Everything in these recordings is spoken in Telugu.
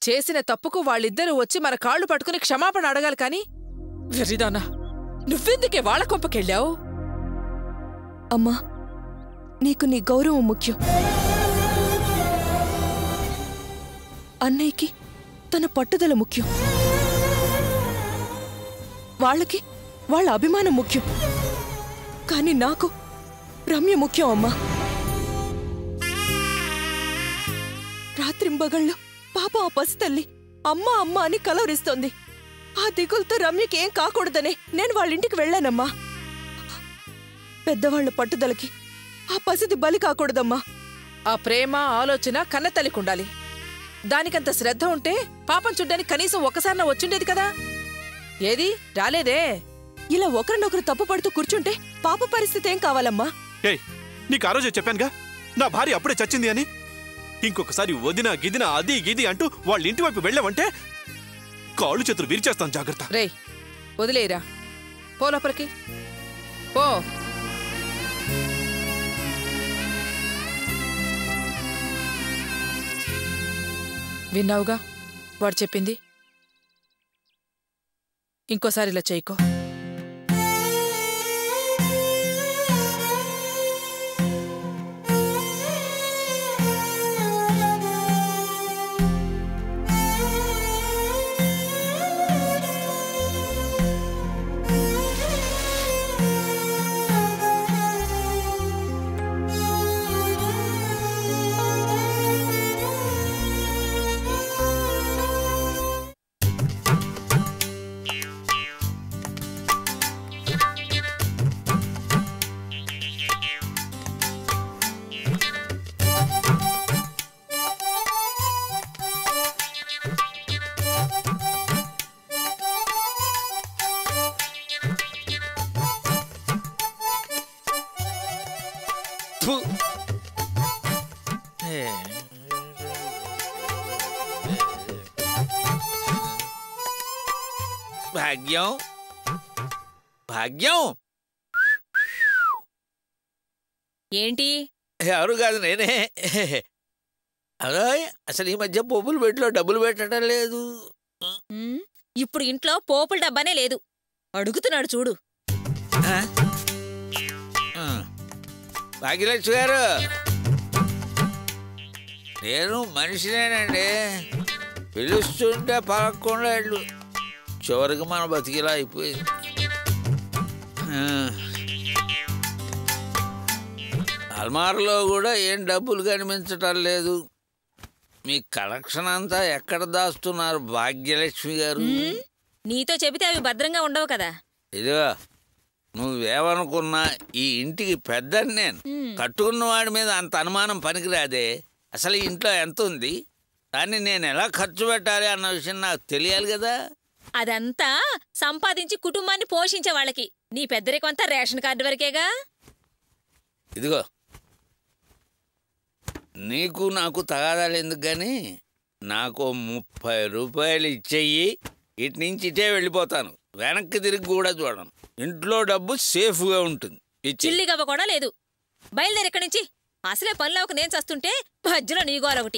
చేసిన తప్పుకు వాళ్ళిద్దరూ వచ్చి మన కాళ్ళు పట్టుకుని క్షమాపణ అడగాలి కాని వెర్రిదానా నువ్వెందుకే వాళ్ళ కొంపకెళ్ళావు అమ్మా నీకు నీ గౌరవం ముఖ్యం అన్నయ్యకి తన పట్టుదల ముఖ్యం వాళ్ళకి వాళ్ళ అభిమానం ముఖ్యం కానీ నాకు రమ్య ముఖ్యం అమ్మా రాత్రింబగళ్ళు పాప ఆ పసితల్లి అమ్మ అమ్మ అని కలవరిస్తోంది ఆ దిగులతో రమ్యకి ఏం కాకూడదనే నేను వాళ్ళ ఇంటికి వెళ్ళానమ్మా పెద్దవాళ్ల పట్టుదలకి ఆ పసిది బలి కాకూడదమ్మా ఆ ప్రేమ ఆలోచన కన్నతల్లికుండాలి దానికంత శ్రద్ధ ఉంటే పాపం చూడ్డానికి కనీసం ఒక్కసారిన వచ్చుండేది కదా ఏది రాలేదే ఇలా ఒకరినొకరు తప్పు పడుతూ కూర్చుంటే పాప పరిస్థితి ఏం కావాలమ్మా ఏయ్ నీకు ఆ రోజే చెప్పానుగా నా భార్య అప్పుడే చచ్చింది అని ఇంకొకసారి వదిన గిదిన అది గిది అంటూ వాళ్ళ ఇంటి వైపు వెళ్ళావంటే కాళ్ళు చేతులు విరిచేస్తాను జాగ్రత్త రేయ్ వదిలేరా పో లోపలికి పో విన్నావుగా వాడు చెప్పింది ఇంకోసారి ఇలా చేయకో ఫు. భాగ్యం భాగ్యం ఏంటి ఎవరు కాదు నేనే అదే అసలు ఈ మధ్య పోపులు పెట్టిలో డబ్బులు పెట్టడం లేదు ఉమ్, ఇప్పుడు ఇంట్లో పోపుల డబ్బానే లేదు అడుగుతున్నాడు చూడు ఆ? ఆ. భాగ్యలక్ష్మి గారు నేను మనిషినేనండి పిలుస్తుంటే పలకుండా ఇళ్ళు చివరికి మన బతికిలా అయిపోయింది ఆ. అల్మార్లో కూడా ఏం డబ్బులు కనిపించటం లేదు మీ కలెక్షన్ అంతా ఎక్కడ దాస్తున్నారు భాగ్యలక్ష్మి గారు ఉమ్, నీతో చెబితే అవి భద్రంగా ఉండవు కదా ఇదిగో నువ్వేమనుకున్నా ఈ ఇంటికి పెద్దని నేను ఉమ్, కట్టుకున్న వాడి మీద అంత అనుమానం పనికిరాదే అసలు ఈ ఇంట్లో ఎంత ఉంది దాన్ని నేను ఎలా ఖర్చు పెట్టాలి అన్న విషయం నాకు తెలియాలి కదా అదంతా సంపాదించి కుటుంబాన్ని పోషించే వాళ్ళకి నీ పెద్దరికం అంతా రేషన్ కార్డు వరకేగా ఇదిగో నీకు నాకు తగాదాలు ఎందుకు కానీ నాకు ముప్పై రూపాయలు ఇచ్చేయి ఇటు నుంచి ఇటే వెళ్ళిపోతాను వెనక్కి తిరిగి కూడా చూడను ఇంట్లో డబ్బు సేఫ్గా ఉంటుంది ఇచ్చి చిల్లిగవ్వ కూడా లేదు బయలుదేరి ఇక్కడి నుంచి అసలే పనిలో ఒక నేను చస్తుంటే మధ్యలో నీ గోల ఒకటి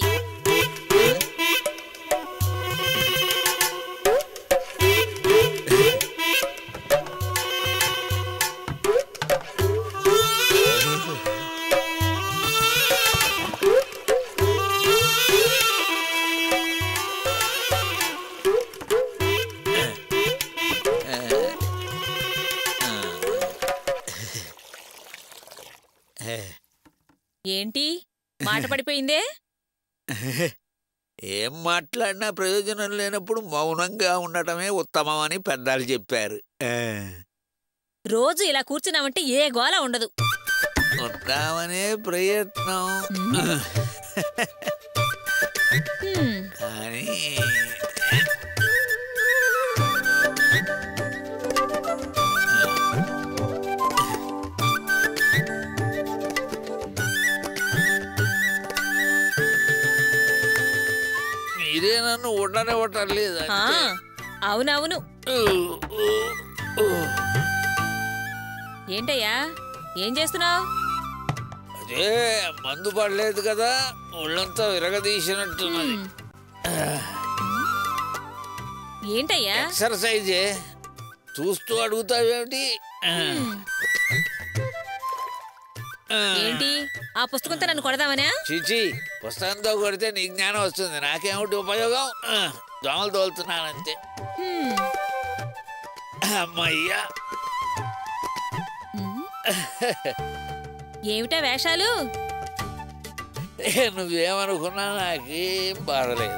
ఏంటి మాట పడిపోయిందే ఏం మాట్లాడినా ప్రయోజనం లేనప్పుడు మౌనంగా ఉండటమే ఉత్తమం అని పెద్దలు చెప్పారు ఆ, రోజు ఇలా కూర్చున్నామంటే ఏ గోల ఉండదు ఉంటామనే ప్రయత్నం హ్మ్, కానీ మీరే నన్ను ఉండనివ్వటం లేదు ఆ, అవునవును ఏంటయ్యా ఏం చేస్తున్నావు అదే మందు పడలేదు కదా ఒళ్ళంతా విరగదీసినట్టున్నది ఏంటయ్యా ఎక్సర్సైజే చూస్తూ అడుగుతావేమిటి ఆ. ఆ. ఏంటి ఆ పుస్తకంతో నన్ను కొడదామనా చిచి పుస్తకంతో కొడితే నీ జ్ఞానం వస్తుంది నాకేమిటి ఉపయోగం ఆ, దోమలు తోలుతున్నానంతే హ్మ్. అమ్మయ్యా ఏమిటా వేషాలు నువ్వేమనుకున్నా నాకేం బాధలేదు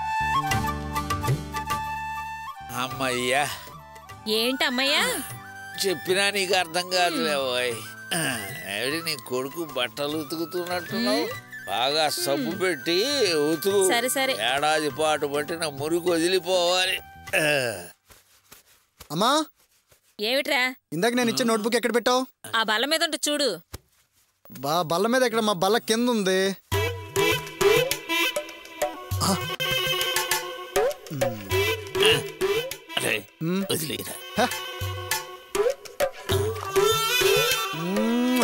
అమ్మయ్యా ఏంటమ్మయ్యా చెప్పినా నీకు అర్థం కాదులేవోయ్ ఏమిటి నీ కొడుకు బట్టలు ఉతుకుతున్నట్టున్నావు బాగా సబ్బు పెట్టి ఉతుకు సరే, సరే. ఏడాది పాటు పట్టిన మురికి వదిలిపోవాలి ఆ. అమ్మా ఏమిట్రా ఇందాక నేను ఇచ్చే నోట్బుక్ ఎక్కడ పెట్టావు ఆ బల్ల మీద ఉంటే చూడు బా బల్ల మీద ఎక్కడ మా బల్ల కింద ఉంది అరే మ్. వదిలేరా మ్మ్.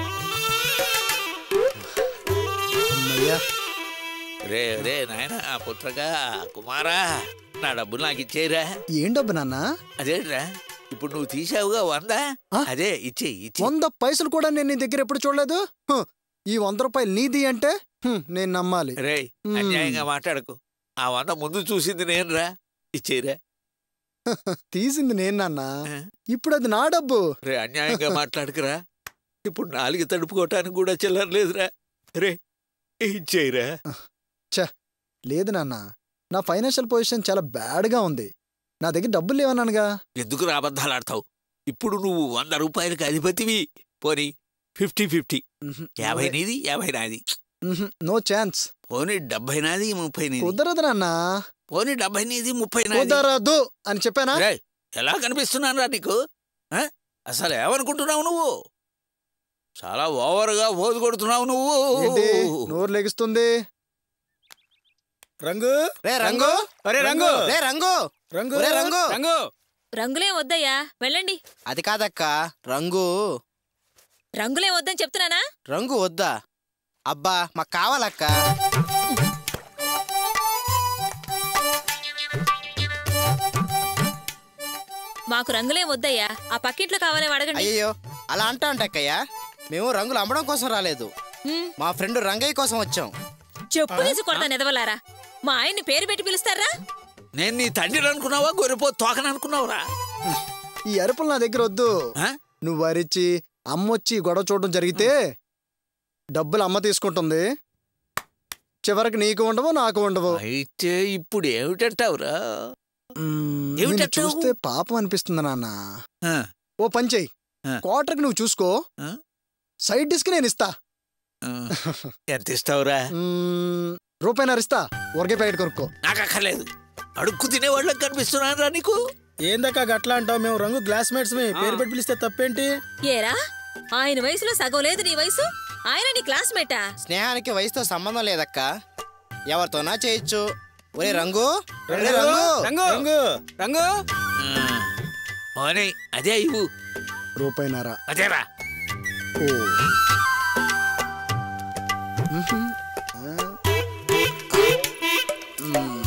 అమ్మయ్యా రే రే నాయన పుత్రగా కుమారా నా డబ్బులు నాకు ఇచ్చేరా ఏం డబ్బు నాన్న అదేంట్రా ఇప్పుడు నువ్వు తీసావుగా వందా ఆ? అదే ఇచ్చే ఇచ్చే వంద పైసలు కూడా నేను నీ దగ్గర ఎప్పుడు చూడలేదు హ్, ఈ వంద రూపాయలు నీది అంటే హ్మ్, నేను నమ్మాలి రే మ్. అన్యాయంగా మాట్లాడకు ఆ వంద ముందు చూసింది నేనురా ఇచ్చేరా తీసింది నేను నాన్న ఆ? ఇప్పుడు అది నా డబ్బు రే అన్యాయంగా మాట్లాడకురా ఇప్పుడు నాలుగు తడుపుకోవటానికి కూడా చిల్లర లేదురా రే ఇచ్చేయరా లేదు నాన్న నా ఫైనాన్షియల్ పొజిషన్ చాలా బ్యాడ్గా ఉంది నా దగ్గర డబ్బులు లేవన్నానుగా ఎందుకు అబద్ధాలు ఆడతావు ఇప్పుడు నువ్వు వంద రూపాయలకి అధిపతివి పోనీ ఫిఫ్టీ ఫిఫ్టీ మ్హ్. యాభై నీది యాభై నాది మ్హ్. నో ఛాన్స్ పోనీ డెబ్బై నాది ముప్పై నీది కుదరదు నాన్న పోనీ డెబ్బై నీది ముప్పై నాది కుదరదు అని చెప్పానా రేయ్, ఎలా కనిపిస్తున్నాను రా నీకు ఆ? అసలు ఏమనుకుంటున్నావు నువ్వు చాలా ఓవర్గా పోదు కొడుతున్నావు నువ్వు ఏంటి నోరు లెగుస్తుంది రంగు రే రంగు అరే రంగు రే రంగు రంగు ఒరే రంగు. రంగు రంగులే వద్దయ్యా వెళ్ళండి అది కాదక్క రంగు రంగులే వద్దని చెప్తున్నానా రంగు వద్దా అబ్బా మాకు కావాలక్క మాకు రంగులే వద్దయ్యా ఆ పక్కింట్లో కావాలేమో అడగండి అయ్యయ్యో అలా అంటా అంటక్కయ్యా మేము రంగులు అమ్మడం కోసం రాలేదు హ్మ్. మా ఫ్రెండ్ రంగయ్య కోసం వచ్చాం చెప్పు తీసి కొడతాను ఎదవలారా మా ఆయన్ని పేరు పెట్టి పిలుస్తారా నేను నీ తండ్రిని అనుకున్నావా గొర్రెపో తోకని అనుకున్నావురా ఈ అరుపులు నా దగ్గర వద్దు ఆ? నువ్వు అరిచి అమ్మొచ్చి గొడవ చూడడం జరిగితే డబ్బులు అమ్మ తీసుకుంటుంది చివరికి నీకు ఉండవు నాకు ఉండవు అయితే ఇప్పుడు ఏమిటంటావురా మ్మ్, ఏమిటి నిన్ను అంటావు? చూస్తే పాపం అనిపిస్తుంది నాన్న ఆ, ఓ పని చెయ్యి ఆ. క్వార్టర్కి నువ్వు చూసుకో ఆ? సైడ్ డిస్క్ నేను ఇస్తా ఆ. ఎంత ఇస్తావురా మ్మ్, రూపాయిన్నర ఇస్తా ఊరికే ప్యాకెట్ కొనుక్కో నాకు అక్కర్లేదు అడుక్కు తినేవాళ్ళకి కనిపిస్తున్నాను రా నీకు ఏందక్క గట్లా అంటావు మేము రంగు క్లాస్ మేట్స్ మీ పేరు పెట్టి పిలిస్తే తప్పేంటి ఏరా ఆయన వయసులో సగం లేదు నీ వయసు ఆయన నీ క్లాస్మేటా స్నేహానికి వయసుతో సంబంధం లేదక్క ఎవరితోనా చేయొచ్చు ఒరే రంగు ఒరే రంగు రంగు రంగు రంగు ఆ. పోనీ అదే ఇవ్వు రూపాయిన్నర అదేరా ఓ మ్హూ. ఆ. మ్మ్.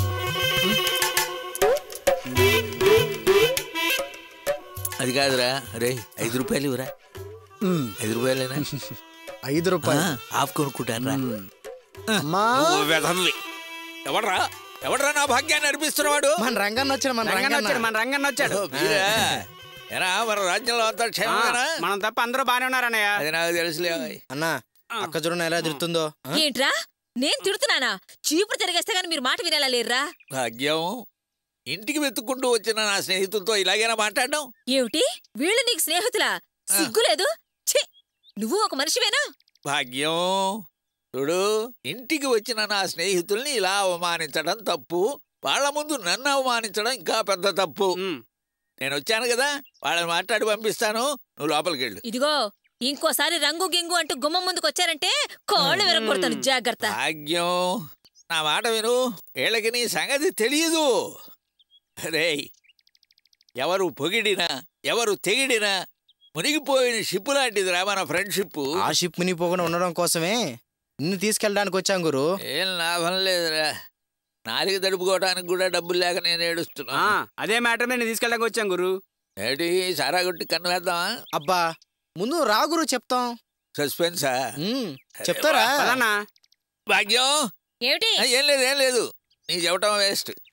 అది కాదురా రే ఐదు రూపాయలు ఇవ్వరా మ్మ్. ఐదు రూపాయలేనా ఐదు రూపాయలు ఆఫ్ కొనుక్కుంటారా మ్మ్. అమ్మా నువ్వు వెధవి. ఎవడ్రా ఎవడ్రా నా భాగ్యాన్ని అనిపిస్తున్నవాడు మన రంగన్న వచ్చాడు మన రంగన్న వచ్చాడు రంగన్న మన రంగన్న వచ్చాడు ఓ, మీరా? ఏరా మన రాజ్యంలో అంతా ఆ, క్షేమమేనా మనం తప్ప అందరూ బానే ఉన్నారన్నయ్య అది నాకు తెలుసులే అన్న అక్క చూడన ఎలా తిరుగుతుందో ఆ? ఏంట్రా నేను తిడుతున్నానా చీపురు తిరిగేస్తే గాని మీరు మాట వినేలా లేర్రా భాగ్యం ఇంటికి వెతుక్కుంటూ వచ్చిన నా స్నేహితులతో ఇలాగైనా మాట్లాడడం ఏమిటి వీళ్ళు నీకు స్నేహితులా సిగ్గులేదు ఛీ నువ్వు ఒక మనిషివేనా భాగ్యం చూడు ఇంటికి వచ్చిన నా స్నేహితుల్ని ఇలా అవమానించడం తప్పు వాళ్ళ ముందు నన్ను అవమానించడం ఇంకా పెద్ద తప్పు ఉమ్. నేను వచ్చాను కదా వాళ్ళని మాట్లాడి పంపిస్తాను నువ్వు లోపలికి వెళ్ళు ఇదిగో ఇంకోసారి రంగు గింగు అంటూ గుమ్మం ముందుకు వచ్చారంటే కాళ్ళు విరగొడతాను జాగ్రత్త భాగ్యం నా మాట విను వీళ్ళకి నీ సంగతి తెలియదు రేయ్ ఎవరు పొగిడినా ఎవరు తెగిడినా మునిగిపోయిన షిప్ లాంటిదిరా మన ఫ్రెండ్షిప్ ఆ షిప్ మునిగిపోకుండా ఉండడం కోసమే నిన్ను తీసుకెళ్ళడానికి వచ్చాం గురు ఏం లాభం లేదురా నాలుగు తడుపుకోవడానికి కూడా డబ్బులు లేక నేను ఏడుస్తున్నా ఆ, అదే మ్యాటర్ మీద నేను తీసుకెళ్ళడానికి వచ్చాం గురు ఏంటి సారా కొట్టి కన్ను వేద్దామా అబ్బా ముందు రా గురు చెప్తాం సస్పెన్సా ఉమ్, చెప్తారా పదన్నా భాగ్యం ఏమిటి ఆ, ఏం లేదు ఏం లేదు నీ చెప్పటం వేస్ట్